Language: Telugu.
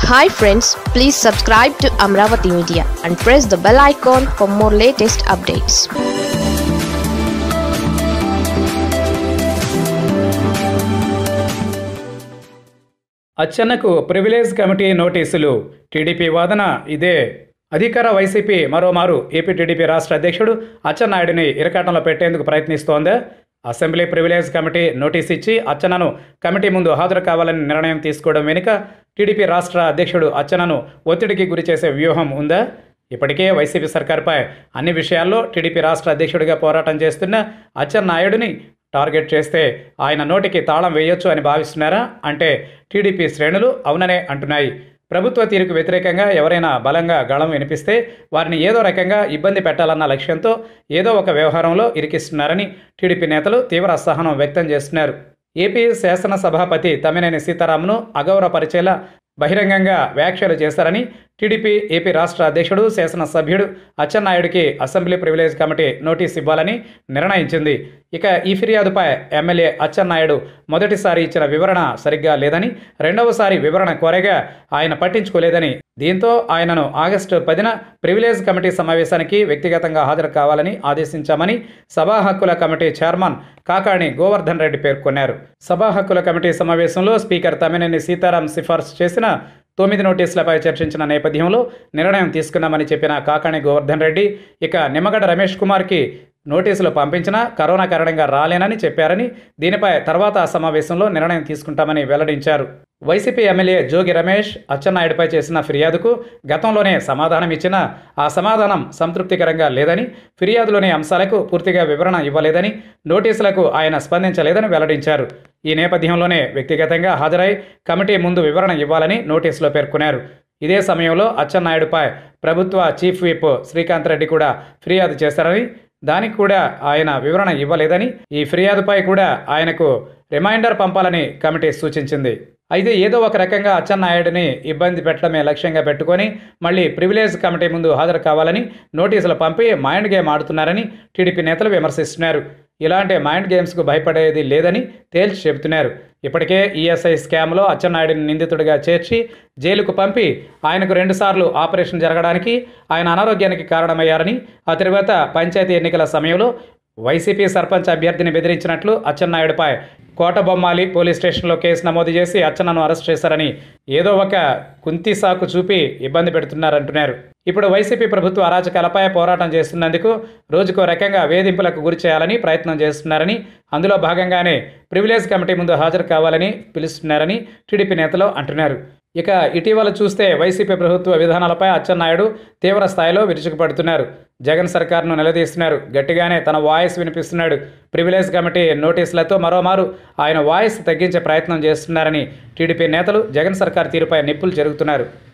hi friends please subscribe to Amaravati media and press the bell icon for more latest updates అచ్చెన్నకు ప్రివిలేజ్ కమిటీ నోటీసులు టీడీపీ వాదన ఇదే అధికార వైసీపీ మరోమారు ఏపీ టీడీపీ రాష్ట్ర అధ్యక్షుడు అచ్చెన్నాయుడిని ఇరకాటంలో పెట్టేందుకు ప్రయత్నిస్తోందా అసెంబ్లీ ప్రివిలేజ్ కమిటీ నోటీస్ ఇచ్చి అచ్చెన్నను కమిటీ ముందు హాజరు కావాలని నిర్ణయం తీసుకోవడం వెనుక టీడీపీ రాష్ట్ర అధ్యక్షుడు అచ్చెన్నను ఒత్తిడికి గురి చేసే వ్యూహం ఉందా ఇప్పటికే వైసీపీ సర్కార్పై అన్ని విషయాల్లో టీడీపీ రాష్ట్ర అధ్యక్షుడిగా పోరాటం చేస్తున్న అచ్చెన్నాయుడిని టార్గెట్ చేస్తే ఆయన నోటికి తాళం వేయొచ్చు అని భావిస్తున్నారా అంటే టీడీపీ శ్రేణులు అవుననే అంటున్నాయి ప్రభుత్వ తీరుకు వ్యతిరేకంగా ఎవరైనా బలంగా గళం వినిపిస్తే వారిని ఏదో రకంగా ఇబ్బంది పెట్టాలన్న లక్ష్యంతో ఏదో ఒక వ్యవహారంలో ఇరికిస్తున్నారని టీడీపీ నేతలు తీవ్ర అసహనం వ్యక్తం చేస్తున్నారు ఏపీ శాసనసభాపతి తమ్మినేని సీతారాంను అగౌరవపరిచేలా బహిరంగంగా వ్యాఖ్యలు చేశారని టీడీపీ ఏపీ రాష్ట్ర అధ్యక్షుడు శాసనసభ్యుడు అచ్చెన్నాయుడికి అసెంబ్లీ ప్రివిలేజ్ కమిటీ నోటీస్ ఇవ్వాలని నిర్ణయించింది ఇక ఈ ఫిర్యాదుపై ఎమ్మెల్యే అచ్చెన్నాయుడు మొదటిసారి ఇచ్చిన వివరణ సరిగ్గా లేదని రెండవసారి వివరణ కోరగా ఆయన పట్టించుకోలేదని దీంతో ఆయనను ఆగస్టు పదిన ప్రివిలేజ్ కమిటీ సమావేశానికి వ్యక్తిగతంగా హాజరు కావాలని ఆదేశించామని సభా హక్కుల కమిటీ చైర్మన్ కాకాణి గోవర్ధన్ రెడ్డి పేర్కొన్నారు సభా హక్కుల కమిటీ సమావేశంలో స్పీకర్ తమ్మినేని సీతారాం సిఫార్సు చేసిన తొమ్మిది నోటీసులపై చర్చించిన నేపథ్యంలో నిర్ణయం తీసుకున్నామని చెప్పిన కాకాణి గోవర్ధన్ రెడ్డి ఇక నిమ్మగడ్డ రమేష్ కుమార్కి నోటీసులు పంపించినా కరోనా కారణంగా రాలేనని చెప్పారని దీనిపై తర్వాత ఆ సమావేశంలో నిర్ణయం తీసుకుంటామని వెల్లడించారు వైసీపీ ఎమ్మెల్యే జోగి రమేష్ అచ్చెన్నాయుడిపై చేసిన ఫిర్యాదుకు గతంలోనే సమాధానం ఇచ్చినా ఆ సమాధానం సంతృప్తికరంగా లేదని ఫిర్యాదులోని అంశాలకు పూర్తిగా వివరణ ఇవ్వలేదని నోటీసులకు ఆయన స్పందించలేదని వెల్లడించారు ఈ నేపథ్యంలోనే వ్యక్తిగతంగా హాజరై కమిటీ ముందు వివరణ ఇవ్వాలని నోటీసులో పేర్కొన్నారు ఇదే సమయంలో అచ్చెన్నాయుడుపై ప్రభుత్వ చీఫ్ విప్ శ్రీకాంత్ రెడ్డి కూడా ఫిర్యాదు చేశారని దానికి కూడా ఆయన వివరణ ఇవ్వలేదని ఈ ఫిర్యాదుపై కూడా ఆయనకు రిమైండర్ పంపాలని కమిటీ సూచించింది అయితే ఏదో ఒక రకంగా అచ్చెన్నాయుడిని ఇబ్బంది పెట్టడమే లక్ష్యంగా పెట్టుకొని మళ్ళీ ప్రివిలేజ్ కమిటీ ముందు హాజరు కావాలని నోటీసులు పంపి మైండ్ గేమ్ ఆడుతున్నారని టీడీపీ నేతలు విమర్శిస్తున్నారు ఇలాంటి మైండ్ గేమ్స్కు భయపడేది లేదని తేల్చి చెబుతున్నారు ఇప్పటికే ఈఎస్ఐ స్కామ్లో అచ్చెన్నాయుడిని నిందితుడిగా చేర్చి జైలుకు పంపి ఆయనకు రెండుసార్లు ఆపరేషన్ జరగడానికి ఆయన అనారోగ్యానికి కారణమయ్యారని ఆ తర్వాత పంచాయతీ ఎన్నికల సమయంలో వైసీపీ సర్పంచ్ అభ్యర్థిని బెదిరించినట్లు అచ్చెన్నాయుడిపై కోటబొమ్మాలి పోలీస్ స్టేషన్లో కేసు నమోదు చేసి అచ్చెన్నను అరెస్ట్ చేశారని ఏదో ఒక కుంతి సాకు చూపి ఇబ్బంది పెడుతున్నారంటున్నారు ఇప్పుడు వైసీపీ ప్రభుత్వ అరాచకాలపై పోరాటం చేస్తున్నందుకు రోజుకో రకంగా వేధింపులకు గురి చేయాలని ప్రయత్నం చేస్తున్నారని అందులో భాగంగానే ప్రివిలేజ్ కమిటీ ముందు హాజరు కావాలని పిలుస్తున్నారని టీడీపీ నేతలు అంటున్నారు ఇక ఇటీవల చూస్తే వైసీపీ ప్రభుత్వ విధానాలపై అచ్చెన్నాయుడు తీవ్ర స్థాయిలో విరుచుకుపడుతున్నారు జగన్ సర్కార్ను నిలదీస్తున్నారు గట్టిగానే తన వాయిస్ వినిపిస్తున్నాడు ప్రివిలేజ్ కమిటీ నోటీసులతో మరోమారు ఆయన వాయిస్ తగ్గించే ప్రయత్నం చేస్తున్నారని టీడీపీ నేతలు జగన్ సర్కార్ తీరుపై నిప్పులు జరుగుతున్నారు